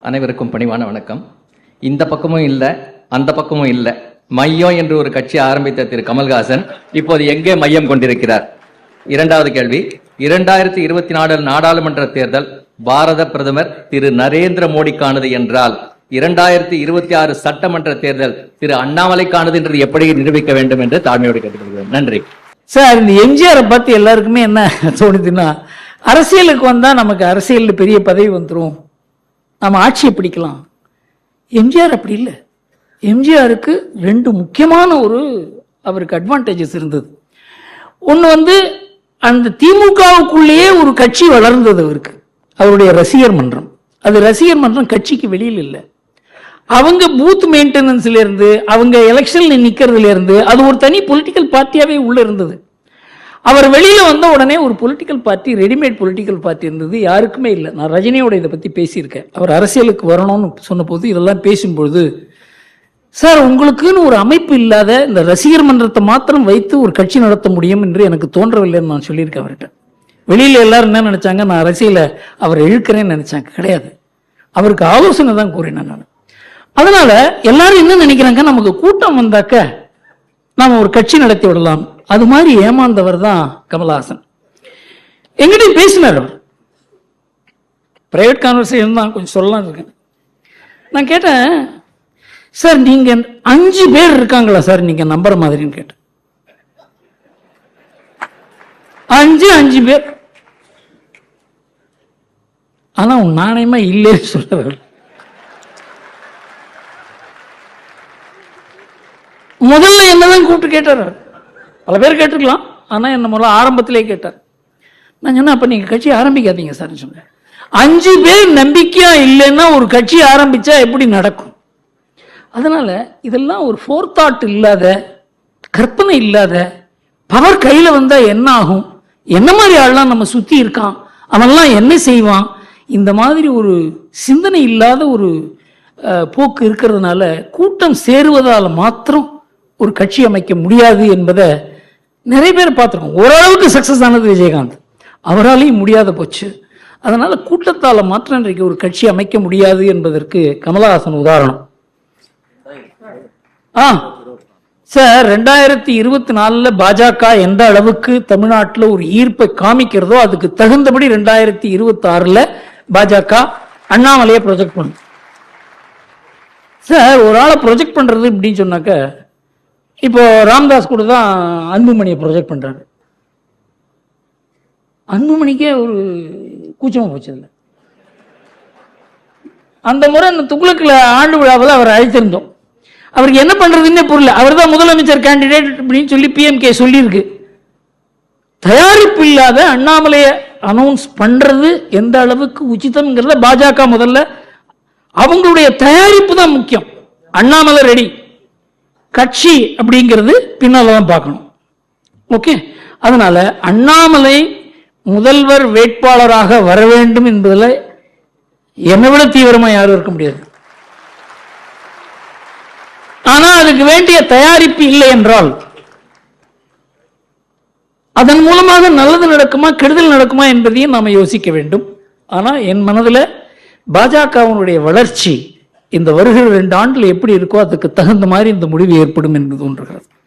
அனைவருக்கும் பணிவான வணக்கம் இந்த பக்கமும் இல்லை அந்த பக்கமும் இல்லை மையம் என்று ஒரு கட்சி ஆரம்பித்த திரு கமல்ஹாசன் இப்போது எங்கே மையம் கொண்டிருக்கிறார் இரண்டாவது கேள்வி இரண்டாயிரத்தி இருபத்தி நாலு நாடாளுமன்ற தேர்தல் பாரத பிரதமர் திரு நரேந்திர மோடிக்கானது என்றால் இரண்டாயிரத்தி இருபத்தி ஆறு சட்டமன்ற தேர்தல் திரு அண்ணாமலைக்கானது என்று எப்படி நிரூபிக்க வேண்டும் என்று தாழ்மையோடு கேட்டுக்கொள்கிறேன் நன்றி சார் இந்த எம்ஜிஆரை பார்த்து எல்லாருக்குமே என்ன தோணுதுன்னா அரசியலுக்கு வந்தா நமக்கு அரசியலில் பெரிய பதவி வந்துடும் நம்ம ஆட்சியை பிடிக்கலாம் எம்ஜிஆர் அப்படி இல்லை எம்ஜிஆருக்கு ரெண்டு முக்கியமான ஒரு அவருக்கு அட்வான்டேஜஸ் இருந்தது ஒன்று வந்து அந்த திமுகவுக்குள்ளேயே ஒரு கட்சி வளர்ந்தது அவருக்கு அவருடைய ரசிகர் மன்றம் அது ரசிகர் மன்றம் கட்சிக்கு வெளியில் இல்லை அவங்க பூத் மெயின்டெனன்ஸ்ல இருந்து அவங்க எலெக்ஷன்ல நிக்கிறதுல இருந்து அது ஒரு தனி பொலிட்டிக்கல் பார்ட்டியாவே உள்ள இருந்தது அவர் வெளியில வந்த உடனே ஒரு political party readymade political party இருந்தது யாருக்குமே இல்லை நான் ரஜினியோட இதை பத்தி பேசியிருக்கேன் அவர் அரசியலுக்கு வரணும்னு சொன்னபோது இதெல்லாம் பேசும்பொழுது சார் உங்களுக்குன்னு ஒரு அமைப்பு இல்லாத இந்த ரசிகர் மன்றத்தை மாத்திரம் வைத்து ஒரு கட்சி நடத்த முடியும் என்று எனக்கு தோன்றவில்லைன்னு நான் சொல்லியிருக்கேன் அவர்கிட்ட வெளியில எல்லாரும் என்ன நினைச்சாங்க நான் அரசியல அவர் இழுக்கிறேன்னு நினைச்சாங்க கிடையாது அவருக்கு ஆலோசனை தான் கூறினேன் நான் அதனால எல்லாரும் என்ன நினைக்கிறாங்க நமக்கு கூட்டம் வந்தாக்க நாம ஒரு கட்சி நடத்தி விடலாம் அது மாதிரி ஏமாந்தவர் தான் கமலஹாசன் எங்கிட்டையும் பேசினார் அவர் பிரைவேட் கான்வர்சேஷன் தான் கொஞ்சம் சொல்லலாம் இருக்கேன் நான் கேட்டேன் சார் நீங்க அஞ்சு பேர் இருக்காங்களா சார் நீங்க நம்புற மாதிரின்னு கேட்டேன் அஞ்சு அஞ்சு பேர் ஆனா உன் நாணயமா இல்லைன்னு சொல்றாரு முதல்ல என்னதான் கூப்பிட்டு கேட்டார் அவர். பல பேர் கேட்டிருக்கலாம் ஆனா என்ன முதல்ல ஆரம்பத்திலே கேட்டார் நான் சொன்னேன் அப்ப நீங்க கட்சி ஆரம்பிக்காதீங்க சார் சொன்னேன் அஞ்சு பேர் நம்பிக்கையா இல்லைன்னா ஒரு கட்சி ஆரம்பிச்சா எப்படி நடக்கும் அதனால இதெல்லாம் ஒரு ஃபோர் தாட் இல்லாத கற்பனை இல்லாத பவர் கையில வந்தா என்ன ஆகும் என்ன மாதிரி ஆள்லாம் நம்ம சுத்தி இருக்கான் அவன்லாம் என்ன செய்வான் இந்த மாதிரி ஒரு சிந்தனை இல்லாத ஒரு அஹ், போக்கு இருக்கிறதுனால கூட்டம் சேருவதால மாத்திரம் ஒரு கட்சி அமைக்க முடியாது என்பதை நிறைய பேர் பார்த்துருக்கோம் ஓரளவுக்கு சக்சஸ் ஆனது விஜயகாந்த் அவராலையும் முடியாத போச்சு அதனால கூட்டத்தால மாத்திரம் இன்றைக்கு ஒரு கட்சி அமைக்க முடியாது என்பதற்கு கமலஹாசன் உதாரணம் ஆ சார் ரெண்டாயிரத்தி இருபத்தி நாலுல பாஜக எந்த அளவுக்கு தமிழ்நாட்டில் ஒரு ஈர்ப்பை காமிக்கிறதோ அதுக்கு தகுந்தபடி ரெண்டாயிரத்தி இருபத்தி ஆறுல பாஜக அண்ணாமலையை ப்ரொஜெக்ட் பண்ணும் சார் ஒரு ஆளை ப்ரொஜெக்ட் பண்றது இப்படின்னு சொன்னாக்க இப்போ ராம்தாஸ் கூட தான் அன்புமணியை ப்ரொஜெக்ட் பண்றாரு அன்புமணிக்கே ஒரு கூச்சமா போச்சு அதுல அந்த முறை இந்த துக்ளக்கில் ஆண்டு விழாவில் அவர் அழைத்திருந்தோம் அவருக்கு என்ன பண்றதுன்னே புரியல அவர் தான் முதலமைச்சர் கேண்டிடேட் அப்படின்னு சொல்லி பிஎம்கே சொல்லியிருக்கு தயாரிப்பு இல்லாத அண்ணாமலையை அனௌன்ஸ் பண்றது எந்த அளவுக்கு உச்சிதம்ங்கிறத பாஜக முதல்ல அவங்களுடைய தயாரிப்பு தான் முக்கியம் அண்ணாமலை ரெடி கட்சி அப்படிங்கிறது பின்னால தான் பார்க்கணும் ஓகே அதனால அண்ணாமலை முதல்வர் வேட்பாளராக வர வேண்டும் என்பதில் என்னை விட தீவிரமா யாரும் இருக்க முடியாது ஆனா அதுக்கு வேண்டிய தயாரிப்பு இல்லை என்றால் அதன் மூலமாக நல்லது நடக்குமா கெடுதல் நடக்குமா என்பதையும் நாம யோசிக்க வேண்டும் ஆனா என் மனதுல பாஜகவினுடைய வளர்ச்சி இந்த வருகிற ரெண்டு ஆண்டுல எப்படி இருக்கோ அதுக்கு தகுந்த மாதிரி இந்த முடிவு ஏற்படும் என்று தோன்றுகிறது